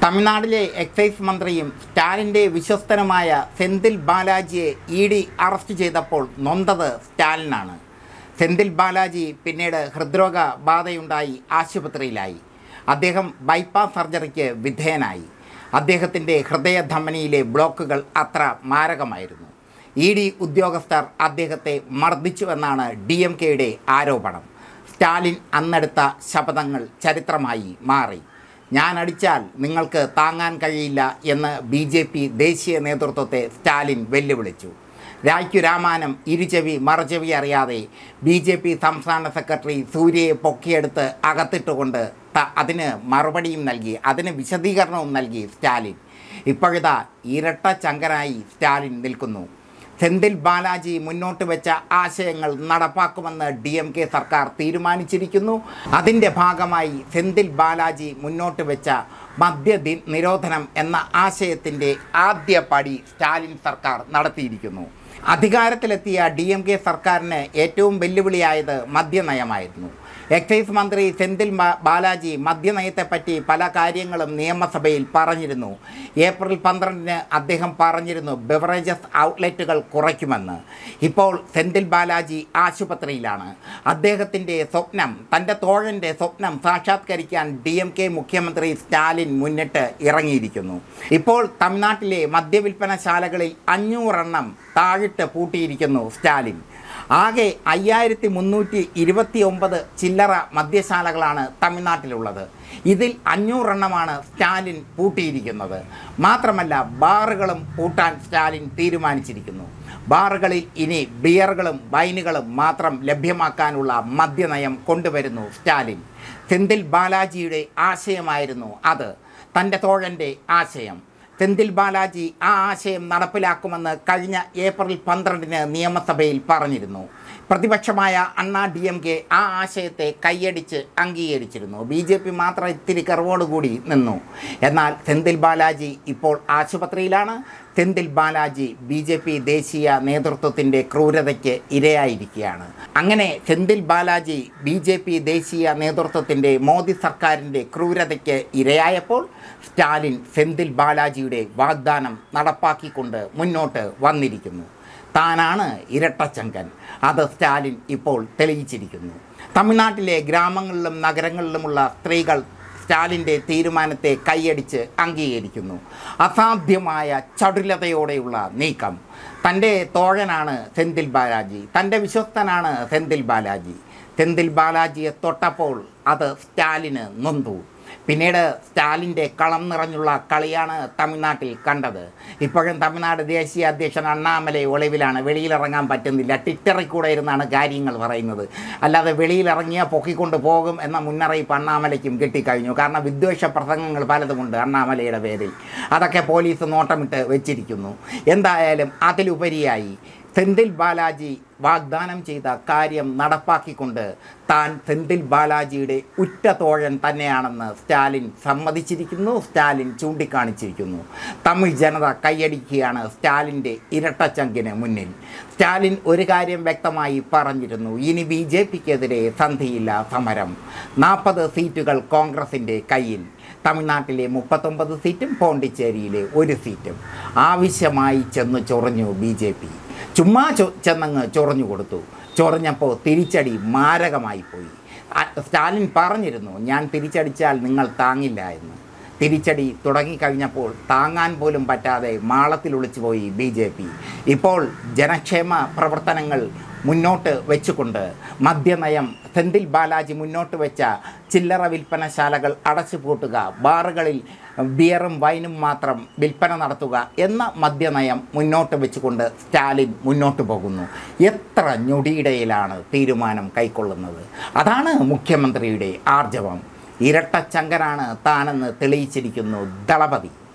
തമിഴ്നാട്ടിലെ എക്സൈസ് മന്ത്രിയും സ്റ്റാലിൻ്റെ വിശ്വസ്തനുമായ സെന്തിൽ ബാലാജിയെ ഇ ഡി അറസ്റ്റ് ചെയ്തപ്പോൾ നൊന്തത് സ്റ്റാലിനാണ് സെന്തിൽ ബാലാജി പിന്നീട് ഹൃദ്രോഗ ബാധയുണ്ടായി ആശുപത്രിയിലായി അദ്ദേഹം ബൈപ്പാസ് സർജറിക്ക് വിധേയനായി അദ്ദേഹത്തിൻ്റെ ഹൃദയധമനിയിലെ ബ്ലോക്കുകൾ അത്ര മാരകമായിരുന്നു ഇ ഡി ഉദ്യോഗസ്ഥർ അദ്ദേഹത്തെ മർദ്ദിച്ചുവെന്നാണ് ഡി എം കെയുടെ ആരോപണം സ്റ്റാലിൻ അന്നെടുത്ത ശപഥങ്ങൾ ചരിത്രമായി മാറി ഞാൻ അടിച്ചാൽ നിങ്ങൾക്ക് താങ്ങാൻ കഴിയില്ല എന്ന് ബി ജെ പി ദേശീയ നേതൃത്വത്തെ സ്റ്റാലിൻ വെല്ലുവിളിച്ചു രായ്ക്കു രാമാനം ഇരുചെവി മറചെവി അറിയാതെ ബി ജെ പി സംസ്ഥാന സെക്രട്ടറി സൂര്യയെ പൊക്കിയെടുത്ത് അകത്തിട്ടുകൊണ്ട് ത അതിന് മറുപടിയും നൽകി അതിന് വിശദീകരണവും നൽകി സ്റ്റാലിൻ ഇപ്പോഴിതാ ഇരട്ട ചങ്കനായി സ്റ്റാലിൻ നിൽക്കുന്നു സെന്തിൽ ബാലാജി മുന്നോട്ട് വെച്ച ആശയങ്ങൾ നടപ്പാക്കുമെന്ന് ഡി എം കെ സർക്കാർ തീരുമാനിച്ചിരിക്കുന്നു അതിൻ്റെ ഭാഗമായി സെന്തിൽ ബാലാജി മുന്നോട്ട് വെച്ച മദ്യ ദി- നിരോധനം എന്ന ആശയത്തിൻ്റെ ആദ്യ പടി സ്റ്റാലിൻ സർക്കാർ നടത്തിയിരിക്കുന്നു അധികാരത്തിലെത്തിയ ഡി എം കെ സർക്കാരിന് ഏറ്റവും വെല്ലുവിളിയായത് മദ്യനയമായിരുന്നു എക്സൈസ് മന്ത്രി സെന്തിൽ ബാ- ബാലാജി മദ്യനയത്തെപ്പറ്റി പല കാര്യങ്ങളും നിയമസഭയിൽ പറഞ്ഞിരുന്നു ഏപ്രിൽ പന്ത്രണ്ടിന് അദ്ദേഹം പറഞ്ഞിരുന്നു ബെവറേജസ് ഔട്ട്ലെറ്റുകൾ കുറയ്ക്കുമെന്ന് ഇപ്പോൾ സെന്തിൽ ബാലാജി ആശുപത്രിയിലാണ് അദ്ദേഹത്തിൻ്റെ സ്വപ്നം തൻ്റെ തോഴൻ്റെ സ്വപ്നം സാക്ഷാത്കരിക്കാൻ ഡി എം കെ മുഖ്യമന്ത്രി സ്റ്റാലിൻ മുന്നിട്ട് ഇറങ്ങിയിരിക്കുന്നു ഇപ്പോൾ തമിഴ്നാട്ടിലെ മദ്യവിൽപ്പനശാലകളിൽ അഞ്ഞൂറെണ്ണം താഴിട്ട് പൂട്ടിയിരിക്കുന്നു സ്റ്റാലിൻ ആകെ അയ്യായിരത്തി മുന്നൂറ്റി ഇരുപത്തി ഒമ്പത് ചില്ലറ മദ്യശാലകളാണ് തമിഴ്നാട്ടിലുള്ളത് ഇതിൽ അഞ്ഞൂറെണ്ണമാണ് സ്റ്റാലിൻ പൂട്ടിയിരിക്കുന്നത് മാത്രമല്ല ബാറുകളും പൂട്ടാൻ സ്റ്റാലിൻ തീരുമാനിച്ചിരിക്കുന്നു ബാറുകളിൽ ഇനി ബിയറുകളും വൈനുകളും മാത്രം ലഭ്യമാക്കാനുള്ള മദ്യനയം കൊണ്ടുവരുന്നു സ്റ്റാലിൻ സെന്തിൽ ബാലാജിയുടെ ആശയമായിരുന്നു അത് തൻ്റെ തോഴൻ്റെ ആശയം സെന്തിൽ ബാലാജി ആ ആശയം നടപ്പിലാക്കുമെന്ന് കഴിഞ്ഞ ഏപ്രിൽ പന്ത്രണ്ടിന് നിയമസഭയിൽ പറഞ്ഞിരുന്നു പ്രതിപക്ഷമായ അണ്ണാ ഡി എം കെ ആ ആശയത്തെ കൈയടിച്ച് അംഗീകരിച്ചിരുന്നു ബി ജെ പി മാത്രം ഇത്തിരി കറവോടുകൂടി നിന്നു എന്നാൽ സെന്തിൽ ബാലാജി ഇപ്പോൾ ആശുപത്രിയിലാണ് Senthil Balaji B J P ദേശീയ നേതൃത്വത്തിൻ്റെ ക്രൂരതയ്ക്ക് ഇരയായിരിക്കുകയാണ് അങ്ങനെ Senthil Balaji B J P ദേശീയ നേതൃത്വത്തിൻ്റെ മോദി സർക്കാരിൻ്റെ ക്രൂരതയ്ക്ക് ഇരയായപ്പോൾ സ്റ്റാലിൻ സെന്തിൽ ബാലാജിയുടെ വാഗ്ദാനം നടപ്പാക്കിക്കൊണ്ട് മുന്നോട്ട് വന്നിരിക്കുന്നു താനാണ് ഇരട്ടച്ചങ്കൻ അത് സ്റ്റാലിൻ ഇപ്പോൾ തെളിയിച്ചിരിക്കുന്നു തമിഴ്നാട്ടിലെ ഗ്രാമങ്ങളിലും നഗരങ്ങളിലുമുള്ള സ്ത്രീകൾ സ്റ്റാലിൻ്റെ തീരുമാനത്തെ കൈയടിച്ച് അംഗീകരിക്കുന്നു അസാധ്യമായ ചടുലതയോടെയുള്ള നീക്കം തൻ്റെ തോഴനാണ് സെന്തിൽ ബാലാജി തൻ്റെ വിശ്വസ്തനാണ് സെന്തിൽ ബാലാജി സെന്തിൽ ബാലാജിയെ തൊട്ടപ്പോൾ അത് സ്റ്റാലിന് നൊന്തു പിന്നീട് സ്റ്റാലിൻ്റെ കളം നിറഞ്ഞുള്ള കളിയാണ് തമിഴ്നാട്ടിൽ കണ്ടത് ഇപ്പോഴും തമിഴ്നാട് ദേശീയ അധ്യക്ഷൻ അണ്ണാമലൈ ഒളിവിലാണ് വെളിയിലിറങ്ങാൻ പറ്റുന്നില്ല ട്വിറ്ററിൽ കൂടെ ഇരുന്നാണ് കാര്യങ്ങൾ പറയുന്നത് അല്ലാതെ വെളിയിലിറങ്ങിയാൽ പൊക്കിക്കൊണ്ട് പോകും എന്ന മുന്നറിയിപ്പ് അണ്ണാമലയ്ക്കും കിട്ടിക്കഴിഞ്ഞു കാരണം വിദ്വേഷ പ്രസംഗങ്ങൾ പലതുമുണ്ട് അണ്ണാമലയുടെ പേരിൽ അതൊക്കെ പോലീസ് നോട്ടമിട്ട് വെച്ചിരിക്കുന്നു എന്തായാലും അതിലുപരിയായി സെന്തിൽ ബാലാജി വാഗ്ദാനം ചെയ്ത കാര്യം നടപ്പാക്കിക്കൊണ്ട് താൻ സെന്തിൽ ബാലാജിയുടെ ഉറ്റ തോഴൻ തന്നെയാണെന്ന് സ്റ്റാലിൻ സമ്മതിച്ചിരിക്കുന്നു സ്റ്റാലിൻ ചൂണ്ടിക്കാണിച്ചിരിക്കുന്നു തമിഴ് ജനത കൈയടിക്കുകയാണ് സ്റ്റാലിൻ്റെ ഇരട്ടച്ചങ്കിന് മുന്നിൽ സ്റ്റാലിൻ ഒരു കാര്യം വ്യക്തമായി പറഞ്ഞിരുന്നു ഇനി ബി ജെ പിക്കെതിരെ സന്ധിയില്ല സമരം നാൽപ്പത് സീറ്റുകൾ കോൺഗ്രസിൻ്റെ കയ്യിൽ തമിഴ്നാട്ടിലെ മുപ്പത്തൊമ്പത് സീറ്റും പോണ്ടിച്ചേരിയിലെ ഒരു സീറ്റും ആവശ്യമായി ചെന്ന് ചൊറിഞ്ഞു ബി ജെ പി ചുമ്മാ ചൊ ചെന്നങ്ങ് ചൊറിഞ്ഞു കൊടുത്തു ചൊറിഞ്ഞപ്പോൾ തിരിച്ചടി മാരകമായി പോയി ആ- സ്റ്റാലിൻ പറഞ്ഞിരുന്നു ഞാൻ തിരിച്ചടിച്ചാൽ നിങ്ങൾ താങ്ങില്ല എന്ന് തിരിച്ചടി തുടങ്ങിക്കഴിഞ്ഞപ്പോൾ താങ്ങാൻ പോലും പറ്റാതെ മാളത്തിൽ ഒളിച്ചു പോയി ബി ജെ പി ഇപ്പോൾ ജനക്ഷേമ പ്രവർത്തനങ്ങൾ മുന്നോട്ട് വെച്ചുകൊണ്ട് മദ്യനയം സെന്തിൽ ബാലാജി മുന്നോട്ട് വെച്ച ചില്ലറ വിൽപ്പനശാലകൾ അടച്ചുപൂട്ടുക ബാറുകളിൽ ബിയറും വൈനും മാത്രം വിൽപ്പന നടത്തുക എന്ന മദ്യനയം മുന്നോട്ട് വെച്ചുകൊണ്ട് സ്റ്റാലിൻ മുന്നോട്ട് പോകുന്നു എത്ര ഞൊടിയിടയിലാണ് തീരുമാനം കൈക്കൊള്ളുന്നത് അതാണ് മുഖ്യമന്ത്രിയുടെ ആർജവം ഇരട്ടച്ചങ്കനാണ് താനെന്ന് തെളിയിച്ചിരിക്കുന്നു ദളപതി